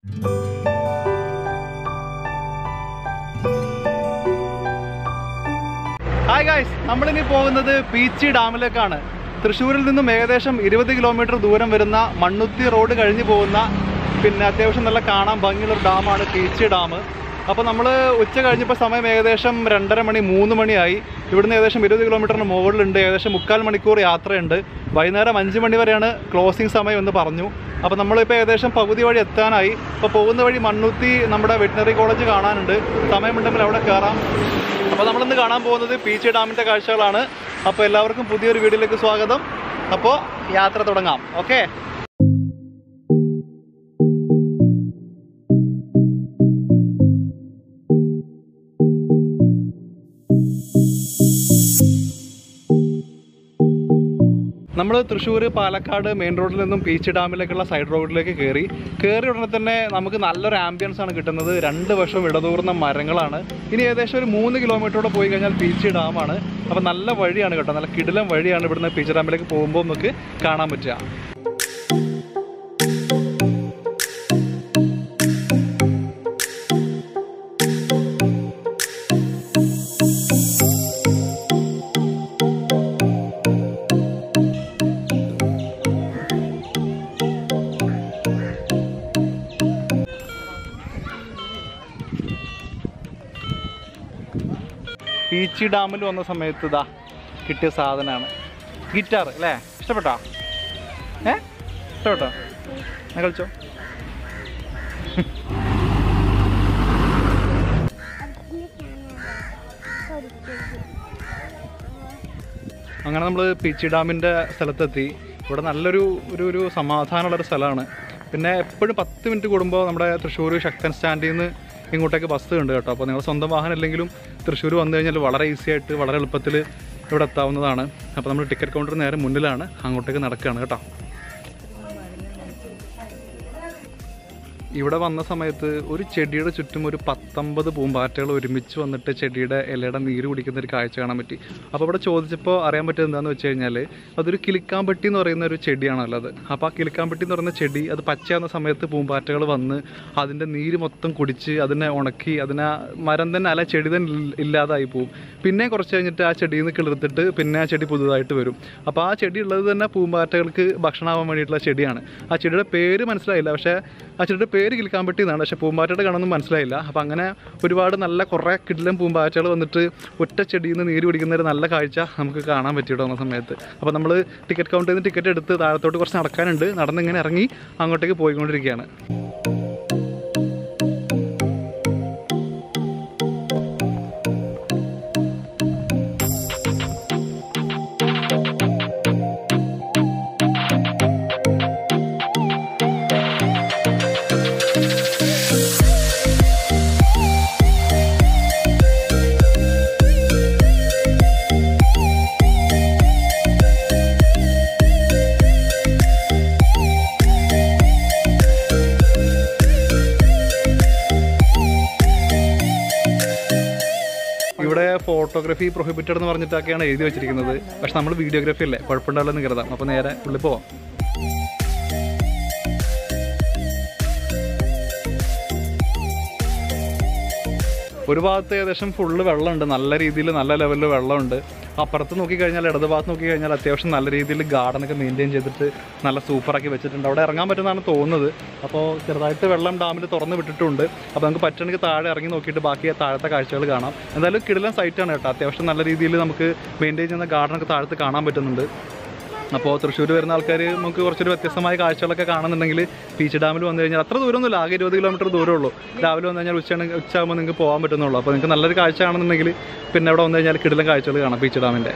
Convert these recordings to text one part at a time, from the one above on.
hi guys നമ്മളിനി പോകുന്നത് പീച്ചി ഡാമിലേക്കാണ് തൃശ്ശൂരിൽ നിന്നും ഏകദേശം ഇരുപത് കിലോമീറ്റർ ദൂരം വരുന്ന മണ്ണുത്തി റോഡ് കഴിഞ്ഞു പോകുന്ന പിന്നെ അത്യാവശ്യം നല്ല കാണാൻ ഭംഗിയുള്ള ഒരു ഡാമാണ് പീച്ചി ഡാം അപ്പോൾ നമ്മൾ ഉച്ച കഴിഞ്ഞപ്പോൾ സമയം ഏകദേശം രണ്ടര മണി മൂന്ന് മണിയായി ഇവിടുന്ന് ഏകദേശം ഇരുപത് കിലോമീറ്ററിന് മുകളിലുണ്ട് ഏകദേശം മുക്കാൽ മണിക്കൂർ യാത്രയുണ്ട് വൈകുന്നേരം അഞ്ച് മണി വരെയാണ് ക്ലോസിംഗ് സമയം എന്ന് പറഞ്ഞു അപ്പോൾ നമ്മളിപ്പോൾ ഏകദേശം പകുതി വഴി എത്താനായി അപ്പോൾ പോകുന്ന വഴി മണ്ണുത്തി നമ്മുടെ വെറ്റിനറി കോളേജ് കാണാനുണ്ട് സമയമുണ്ടെങ്കിൽ അവിടെ കയറാം അപ്പോൾ നമ്മളിന്ന് കാണാൻ പോകുന്നത് പീച്ചി ഡാമിൻ്റെ കാഴ്ചകളാണ് അപ്പോൾ എല്ലാവർക്കും പുതിയൊരു വീഡിയോയിലേക്ക് സ്വാഗതം അപ്പോൾ യാത്ര തുടങ്ങാം ഓക്കെ നമ്മൾ തൃശ്ശൂർ പാലക്കാട് മെയിൻ റോഡിൽ നിന്നും പീച്ച് ഡാമിലേക്കുള്ള സൈഡ് റോഡിലേക്ക് കയറി കയറി ഉടനെ തന്നെ നമുക്ക് നല്ലൊരു ആംബിയൻസ് ആണ് കിട്ടുന്നത് രണ്ട് വശവും ഇടതൂർന്ന മരങ്ങളാണ് ഇനി ഏകദേശം ഒരു മൂന്ന് കിലോമീറ്ററോടെ പോയി കഴിഞ്ഞാൽ പീച്ച് ഡാമാണ് അപ്പോൾ നല്ല വഴിയാണ് കേട്ടോ നല്ല കിടിലം വഴിയാണ് ഇവിടുന്ന് പീച്ച് ഡാമിലേക്ക് പോകുമ്പോൾ നമുക്ക് കാണാൻ പറ്റുക പീച്ചി ഡാമിൽ വന്ന സമയത്ത് ഇതാ കിട്ടിയ സാധനമാണ് ഗിറ്റാർ അല്ലേ ഇഷ്ടപ്പെട്ടോ ഏ ഇഷ്ടപ്പെട്ടോ ഞാൻ കളിച്ചോ അങ്ങനെ നമ്മൾ പീച്ചി ഡാമിൻ്റെ സ്ഥലത്തെത്തി ഇവിടെ നല്ലൊരു ഒരു ഒരു സമാധാനമുള്ളൊരു സ്ഥലമാണ് പിന്നെ എപ്പോഴും പത്ത് മിനിറ്റ് കൂടുമ്പോൾ നമ്മുടെ തൃശ്ശൂർ ശക്തൻ സ്റ്റാൻഡിൽ നിന്ന് ഇങ്ങോട്ടേക്ക് ബസ് ഉണ്ട് കേട്ടോ അപ്പോൾ നിങ്ങൾ സ്വന്തം വാഹനം ഇല്ലെങ്കിലും തൃശ്ശൂർ വന്നു കഴിഞ്ഞാൽ വളരെ ഈസി ആയിട്ട് വളരെ എളുപ്പത്തിൽ ഇവിടെ എത്താവുന്നതാണ് അപ്പോൾ നമ്മൾ ടിക്കറ്റ് കൗണ്ടർ നേരെ മുന്നിലാണ് അങ്ങോട്ടേക്ക് നടക്കുകയാണ് കേട്ടോ ഇവിടെ വന്ന സമയത്ത് ഒരു ചെടിയുടെ ചുറ്റും ഒരു പത്തൊമ്പത് പൂമ്പാറ്റകൾ ഒരുമിച്ച് വന്നിട്ട് ചെടിയുടെ ഇലയുടെ നീര് കുടിക്കുന്ന ഒരു കാഴ്ച കാണാൻ പറ്റി അപ്പോൾ ഇവിടെ ചോദിച്ചപ്പോൾ അറിയാൻ പറ്റിയത് എന്താണെന്ന് വെച്ച് കഴിഞ്ഞാൽ അതൊരു കിളിക്കാമ്പട്ടി എന്ന് പറയുന്ന ഒരു ചെടിയാണല്ലോ അത് അപ്പോൾ ആ കിളിക്കാമ്പട്ടി എന്ന് പറയുന്ന ചെടി അത് പച്ചയാകുന്ന സമയത്ത് പൂമ്പാറ്റകൾ വന്ന് അതിൻ്റെ നീര് മൊത്തം കുടിച്ച് അതിനെ ഉണക്കി അതിനെ മരം തന്നെ അല്ല ചെടി തന്നെ ഇല്ല- ഇല്ലാതായി പോകും പിന്നെ കുറച്ച് കഴിഞ്ഞിട്ട് ആ ചെടിയിൽ നിന്ന് കിളിർത്തിട്ട് പിന്നെ ആ ചെടി പുതുതായിട്ട് വരും അപ്പോൾ ആ ചെടി ഉള്ളത് തന്നെ പൂമ്പാറ്റകൾക്ക് ഭക്ഷണമാവാൻ വേണ്ടിയിട്ടുള്ള ചെടിയാണ് ആ ചെടിയുടെ പേര് മനസ്സിലായില്ല പക്ഷേ ആ ചെടിയുടെ പേര് കിളിക്കാമ്പട്ടി എന്നാണ് പക്ഷേ പൂമ്പാറ്റയുടെ കണൊന്നും മനസ്സിലായില്ല അപ്പോൾ അങ്ങനെ ഒരുപാട് നല്ല കുറേ കിടിലം പൂമ്പാറ്റകൾ വന്നിട്ട് ഒറ്റ ചെടിയിൽ നിന്ന് നീര് പിടിക്കുന്ന ഒരു നല്ല കാഴ്ച നമുക്ക് കാണാൻ പറ്റിയിട്ട് വന്ന സമയത്ത് അപ്പോൾ നമ്മൾ ടിക്കറ്റ് കൗണ്ടറിൽ നിന്ന് ടിക്കറ്റ് എടുത്ത് താഴത്തോട്ട് കുറച്ച് നടക്കാനുണ്ട് നടന്നിങ്ങനെ ഇറങ്ങി അങ്ങോട്ടേക്ക് പോയിക്കൊണ്ടിരിക്കുകയാണ് ഇവിടെ ഫോട്ടോഗ്രാഫി പ്രൊഹിബിറ്റഡ് എന്ന് പറഞ്ഞിട്ടൊക്കെയാണ് എഴുതി വെച്ചിരിക്കുന്നത് പക്ഷെ നമ്മൾ വീഡിയോഗ്രാഫി അല്ലേ കുഴപ്പമുണ്ടാവില്ലെന്ന് കരുതാം അപ്പോൾ നേരെ ഉള്ളിൽ പോവാം ഒരു ഭാഗത്ത് ഏകദേശം ഫുള്ള് വെള്ളമുണ്ട് നല്ല രീതിയിൽ നല്ല ലെവലിൽ വെള്ളമുണ്ട് അപ്പുറത്ത് നോക്കിക്കഴിഞ്ഞാൽ ഇടത് ഭാഗത്ത് നോക്കിക്കഴിഞ്ഞാൽ അത്യാവശ്യം നല്ല രീതിയിൽ ഗാർഡനൊക്കെ മെയിൻറ്റെയിൻ ചെയ്തിട്ട് നല്ല സൂപ്പറാക്കി വെച്ചിട്ടുണ്ട് അവിടെ ഇറങ്ങാൻ പറ്റുന്നതാണ് തോന്നുന്നത് അപ്പോൾ ചെറുതായിട്ട് വെള്ളം ഡാമിൽ തുറന്ന് വിട്ടിട്ടുണ്ട് അപ്പോൾ നമുക്ക് പറ്റണമെങ്കിൽ താഴെ ഇറങ്ങി നോക്കിയിട്ട് ബാക്കി താഴത്തെ കാഴ്ചകൾ കാണാം എന്തായാലും കിടിലൻ സൈറ്റാണ് കേട്ടോ അത്യാവശ്യം നല്ല രീതിയിൽ നമുക്ക് മെയിൻറ്റെയിൻ ചെയ്യുന്ന ഗാർഡനൊക്കെ താഴത്ത് കാണാൻ പറ്റുന്നുണ്ട് അപ്പോൾ തൃശ്ശൂർ വരുന്ന ആൾക്കാർ നമുക്ക് കുറച്ചൊരു വ്യത്യസ്തമായ കാഴ്ചകളൊക്കെ കാണുന്നുണ്ടെങ്കിൽ പീച്ച് ഡാമിൽ വന്നു കഴിഞ്ഞാൽ അത്ര ദൂരമൊന്നുമില്ല ആകെ ഇരുപത് കിലോമീറ്റർ ദൂരമേ ഉള്ളൂ രാവിലെ വന്നു കഴിഞ്ഞാൽ ഉച്ചയാണ് ഉച്ചയാകുമ്പോൾ നിങ്ങൾക്ക് പോകാൻ പറ്റുന്നുള്ളൂ അപ്പോൾ നിങ്ങൾക്ക് നല്ലൊരു കാഴ്ച കാണുന്നുണ്ടെങ്കിൽ പിന്നെ അവിടെ വന്നു കഴിഞ്ഞാൽ കിടിലൻ കാഴ്ചകൾ കാണാം പീച്ച് ഡാമിൻ്റെ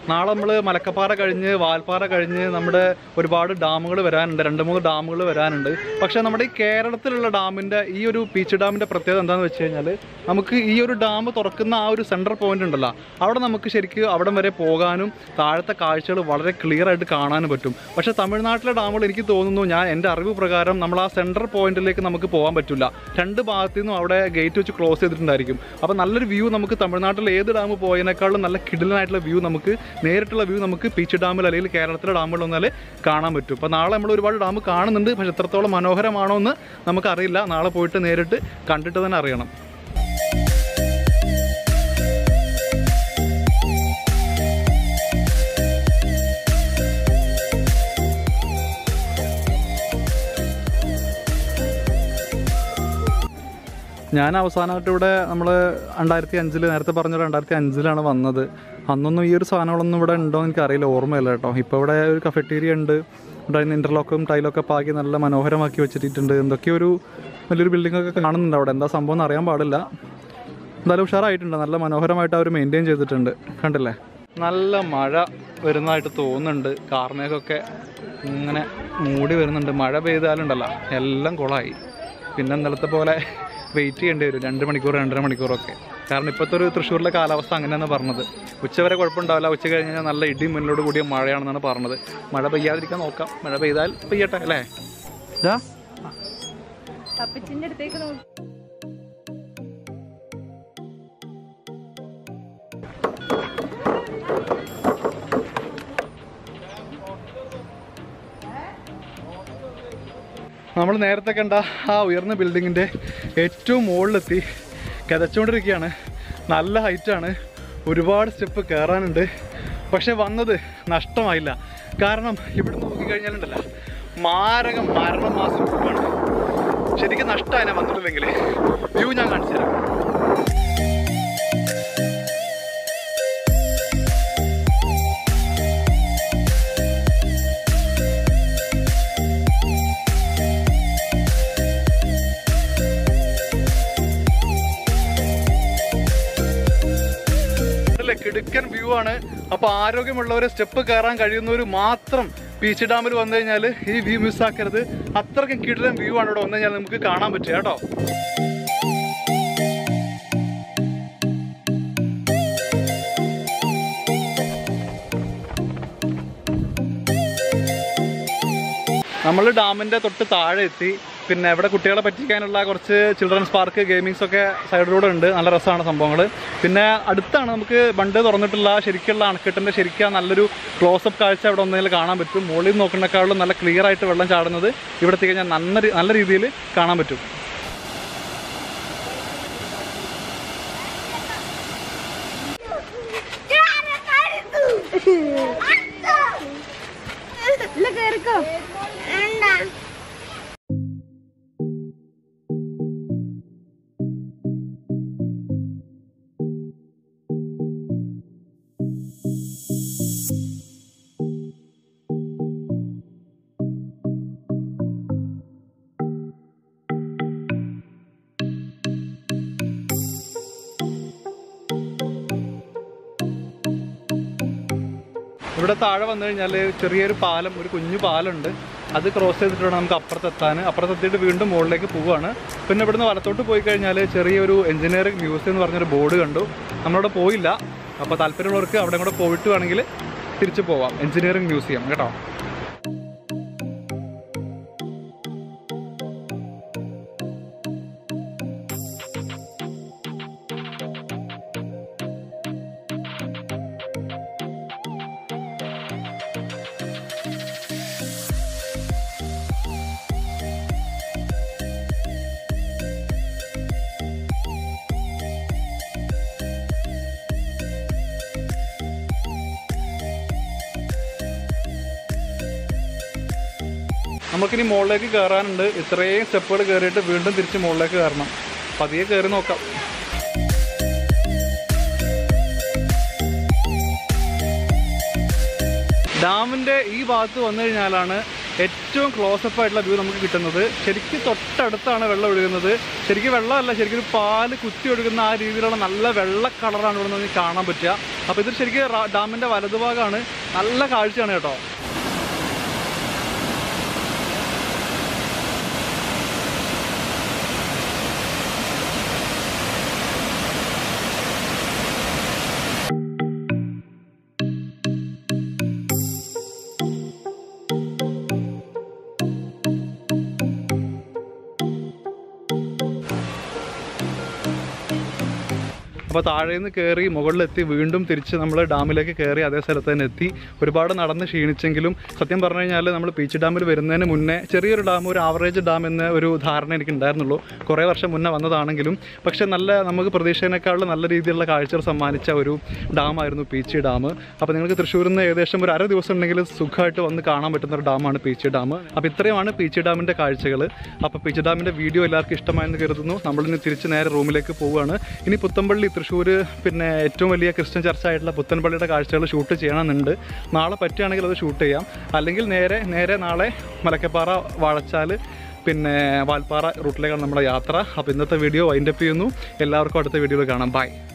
നാളെ നമ്മൾ മലക്കപ്പാറ കഴിഞ്ഞ് വാൽപ്പാറ കഴിഞ്ഞ് നമ്മുടെ ഒരുപാട് ഡാമുകൾ വരാനുണ്ട് രണ്ട് മൂന്ന് ഡാമുകൾ വരാനുണ്ട് പക്ഷേ നമ്മുടെ ഈ കേരളത്തിലുള്ള ഡാമിൻ്റെ ഈ ഒരു പീച്ച് ഡാമിൻ്റെ പ്രത്യേകത എന്താണെന്ന് വെച്ച് കഴിഞ്ഞാൽ നമുക്ക് ഈ ഒരു ഡാം തുറക്കുന്ന ആ ഒരു സെൻട്രൽ പോയിന്റ് ഉണ്ടല്ലോ അവിടെ നമുക്ക് ശരിക്കും അവിടം വരെ പോകാനും താഴത്തെ കാഴ്ചകൾ വളരെ ക്ലിയർ ആയിട്ട് കാണാനും പറ്റും പക്ഷേ തമിഴ്നാട്ടിലെ ഡാമുകൾ എനിക്ക് തോന്നുന്നു ഞാൻ എൻ്റെ അറിവ് പ്രകാരം നമ്മൾ ആ സെൻട്രൽ പോയിന്റിലേക്ക് നമുക്ക് പോകാൻ പറ്റില്ല രണ്ട് ഭാഗത്തു നിന്നും അവിടെ ഗേറ്റ് വെച്ച് ക്ലോസ് ചെയ്തിട്ടുണ്ടായിരിക്കും അപ്പോൾ നല്ലൊരു വ്യൂ നമുക്ക് തമിഴ്നാട്ടിൽ ഏത് ഡാം പോയതിനേക്കാളും നല്ല കിടിലനായിട്ടുള്ള വ്യൂ നമുക്ക് നേരിട്ടുള്ള വ്യൂ നമുക്ക് പീച്ച് ഡാമിൽ അല്ലെങ്കിൽ കേരളത്തിലെ ഡാമുകളിൽ വന്നാൽ കാണാൻ പറ്റും അപ്പോൾ നാളെ നമ്മൾ ഒരുപാട് ഡാം കാണുന്നുണ്ട് പക്ഷേ എത്രത്തോളം മനോഹരമാണോ എന്ന് നമുക്കറിയില്ല നാളെ പോയിട്ട് നേരിട്ട് കണ്ടിട്ട് തന്നെ അറിയണം ഞാൻ അവസാനമായിട്ട് ഇവിടെ നമ്മൾ രണ്ടായിരത്തി അഞ്ചിൽ നേരത്തെ പറഞ്ഞ രണ്ടായിരത്തി അഞ്ചിലാണ് വന്നത് അന്നൊന്നും ഈ ഒരു സാധനങ്ങളൊന്നും ഇവിടെ ഉണ്ടോ എന്ന് എനിക്കറിയില്ല ഓർമ്മയില്ല കേട്ടോ ഇപ്പോൾ ഇവിടെ ഒരു കഫറ്റീരിയ ഉണ്ട് ഇവിടെ ഇൻ്റർലോക്കും ടൈലൊക്കെ പാകി നല്ല മനോഹരമാക്കി വെച്ചിട്ടുണ്ട് എന്തൊക്കെയോ ഒരു വലിയൊരു ബിൽഡിംഗ് ഒക്കെ കാണുന്നുണ്ട് അവിടെ എന്താ സംഭവം എന്ന് അറിയാൻ പാടില്ല എന്തായാലും ഉഷാറായിട്ടുണ്ട് നല്ല മനോഹരമായിട്ട് അവർ മെയിൻറ്റെയിൻ ചെയ്തിട്ടുണ്ട് കണ്ടില്ലേ നല്ല മഴ വരുന്നതായിട്ട് തോന്നുന്നുണ്ട് കാർമേഘമൊക്കെ ഇങ്ങനെ മൂടി വരുന്നുണ്ട് മഴ പെയ്താലുണ്ടല്ലോ എല്ലാം കുളമായി പിന്നെ ഇന്നലത്തെ പോലെ വെയിറ്റ് ചെയ്യേണ്ടി വരും രണ്ട് മണിക്കൂർ രണ്ടര മണിക്കൂറൊക്കെ കാരണം ഇപ്പോഴത്തെ ഒരു തൃശ്ശൂരിലെ കാലാവസ്ഥ അങ്ങനെയാണ് പറഞ്ഞത് ഉച്ചവരെ കുഴപ്പമുണ്ടാവില്ല ഉച്ച കഴിഞ്ഞ് കഴിഞ്ഞാൽ നല്ല ഇടിയും മുന്നോട് കൂടിയ മഴയാണെന്നാണ് പറഞ്ഞത് മഴ പെയ്യാതിരിക്കാൻ നോക്കാം മഴ പെയ്താൽ പെയ്യട്ടെ അല്ലേ ഇതാ അപ്പച്ചിന്റെ അടുത്തേക്ക് നോക്കി നമ്മൾ നേരത്തെ കണ്ട ആ ഉയർന്ന ബിൽഡിങ്ങിൻ്റെ ഏറ്റവും മുകളിലെത്തി കിതച്ചുകൊണ്ടിരിക്കുകയാണ് നല്ല ഹൈറ്റാണ് ഒരുപാട് സ്റ്റെപ്പ് കയറാനുണ്ട് പക്ഷെ വന്നത് നഷ്ടമായില്ല കാരണം ഇവിടെ നോക്കിക്കഴിഞ്ഞാലുണ്ടല്ലോ മാരകം മരണമാസം രൂപമാണ് ശരിക്കും നഷ്ടമായി വന്നിട്ടില്ലെങ്കിൽ വ്യൂ ഞാൻ കാണിച്ചു തരാം അല്ലേ കിടുക്കൻ വ്യൂ ആണ് അപ്പൊ ആരോഗ്യമുള്ളവരെ സ്റ്റെപ്പ് കയറാൻ കഴിയുന്നവർ മാത്രം ബീച്ച് ഡാമിൽ വന്നു കഴിഞ്ഞാൽ ഈ വ്യൂ മിസ്സാക്കരുത് അത്രയ്ക്കും കിടിലൻ വ്യൂ ആണ് ഇവിടെ വന്നു കഴിഞ്ഞാൽ നമുക്ക് കാണാൻ പറ്റുക കേട്ടോ നമ്മൾ ഡാമിന്റെ തൊട്ട് താഴെ എത്തി പിന്നെ ഇവിടെ കുട്ടികളെ പറ്റിക്കാനുള്ള കുറച്ച് ചിൽഡ്രൻസ് പാർക്ക് ഗെയിമിങ്സ് ഒക്കെ സൈഡിലൂടെ ഉണ്ട് നല്ല രസമാണ് സംഭവങ്ങൾ പിന്നെ അടുത്താണ് നമുക്ക് ബണ്ട് തുറന്നിട്ടുള്ള ശരിക്കുള്ള അണക്കെട്ടിന്റെ ശരിക്കും നല്ലൊരു ക്ലോസപ്പ് കാഴ്ച ഇവിടെ ഒന്നതിൽ കാണാൻ പറ്റും മുകളിൽ നിന്ന് നോക്കുന്നേക്കാളും നല്ല ക്ലിയർ ആയിട്ട് വെള്ളം ചാടുന്നത് ഇവിടെ എത്തിക്കഴിഞ്ഞാൽ നല്ല രീ- നല്ല രീതിയിൽ കാണാൻ പറ്റും ഇല്ല കേറിക്കോ ഇവിടെ താഴെ വന്നു കഴിഞ്ഞാൽ ചെറിയൊരു പാലം ഒരു കുഞ്ഞു പാലമുണ്ട് അത് ക്രോസ് ചെയ്തിട്ട് വേണം നമുക്ക് അപ്പുറത്തെത്താൻ അപ്പുറത്തെത്തിയിട്ട് വീണ്ടും മുകളിലേക്ക് പോവുകയാണ് പിന്നെ ഇവിടുന്ന് വലത്തോട്ട് പോയി കഴിഞ്ഞാൽ ചെറിയൊരു എഞ്ചിനീയറിംഗ് മ്യൂസിയം എന്ന് പറഞ്ഞൊരു ബോർഡ് കണ്ടു നമ്മളവിടെ പോയില്ല അപ്പോൾ താല്പര്യമുള്ളവർക്ക് അവിടെ കൂടെ പോയിട്ട് വേണമെങ്കിൽ തിരിച്ചു പോവാം എഞ്ചിനീയറിംഗ് മ്യൂസിയം കേട്ടോ നമുക്കിനി മുകളിലേക്ക് കയറാനുണ്ട് ഇത്രയും സ്റ്റെപ്പുകൾ കയറിയിട്ട് വീണ്ടും തിരിച്ച് മുകളിലേക്ക് കയറണം പതിയെ കയറി നോക്കാം ഡാമിൻ്റെ ഈ ഭാഗത്ത് വന്നു കഴിഞ്ഞാലാണ് ഏറ്റവും ക്ലോസപ്പ് ആയിട്ടുള്ള വ്യൂ നമുക്ക് കിട്ടുന്നത് ശരിക്കും തൊട്ടടുത്താണ് വെള്ളം ഒഴുകുന്നത് ശരിക്കും വെള്ളമല്ല ശരിക്കും ഒരു പാല് കുത്തി ഒഴുകുന്ന ആ രീതിയിലുള്ള നല്ല വെള്ള കളറാണ് ഇവിടെ നിന്ന് കാണാൻ പറ്റുക അപ്പോൾ ഇത് ശരിക്കും റാ- ഡാമിൻ്റെ വലതുഭാഗമാണ് നല്ല കാഴ്ചയാണ് കേട്ടോ അപ്പോൾ താഴെ നിന്ന് കയറി മുകളിലെത്തി വീണ്ടും തിരിച്ച് നമ്മൾ ഡാമിലേക്ക് കയറി അതേ സ്ഥലത്ത് തന്നെ എത്തി ഒരുപാട് നടന്ന് ക്ഷീണിച്ചെങ്കിലും സത്യം പറഞ്ഞു കഴിഞ്ഞാൽ നമ്മൾ പീച്ച് ഡാമിൽ വരുന്നതിന് മുന്നേ ചെറിയൊരു ഡാം ഒരു ആവറേജ് ഡാം എന്ന ഒരു ധാരണ എനിക്ക് ഉണ്ടായിരുന്നുള്ളൂ കുറേ വർഷം മുന്നേ വന്നതാണെങ്കിലും പക്ഷേ നല്ല നമുക്ക് പ്രതീക്ഷേനേക്കാളും നല്ല രീതിയിലുള്ള കാഴ്ചകൾ സമ്മാനിച്ച ഒരു ഡാമായിരുന്നു പീച്ചി ഡാം അപ്പോൾ നിങ്ങൾക്ക് തൃശ്ശൂരിൽ നിന്ന് ഏകദേശം ഒരു അര ദിവസം ഉണ്ടെങ്കിൽ സുഖമായിട്ട് വന്ന് കാണാൻ പറ്റുന്ന ഒരു ഡാമാണ് പീച്ചി ഡാം അപ്പോൾ ഇത്രയുമാണ് പീച്ചി ഡാമിൻ്റെ കാഴ്ചകൾ അപ്പോൾ പീച്ചി ഡാമിൻ്റെ വീഡിയോ എല്ലാവർക്കും ഇഷ്ടമായെന്ന് കരുതുന്നു നമ്മളിനി തിരിച്ച് നേരെ റൂമിലേക്ക് പോവുകയാണ് ഇനി പുത്തമ്പള്ളി തൃശ്ശൂർ പിന്നെ ഏറ്റവും വലിയ ക്രിസ്ത്യൻ ചർച്ച ആയിട്ടുള്ള പുത്തൻപള്ളിയുടെ കാഴ്ചകൾ ഷൂട്ട് ചെയ്യണമെന്നുണ്ട് നാളെ പറ്റുകയാണെങ്കിൽ അത് ഷൂട്ട് ചെയ്യാം അല്ലെങ്കിൽ നേരെ നേരെ നാളെ മലക്കപ്പാറ വാഴച്ചാൽ പിന്നെ വാൽപ്പാറ റൂട്ടിലേക്കാണ് നമ്മുടെ യാത്ര അപ്പോൾ ഇന്നത്തെ വീഡിയോ വൈൻഡപ്പ് ചെയ്യുന്നു എല്ലാവർക്കും അടുത്ത വീഡിയോയിൽ കാണാം ബൈ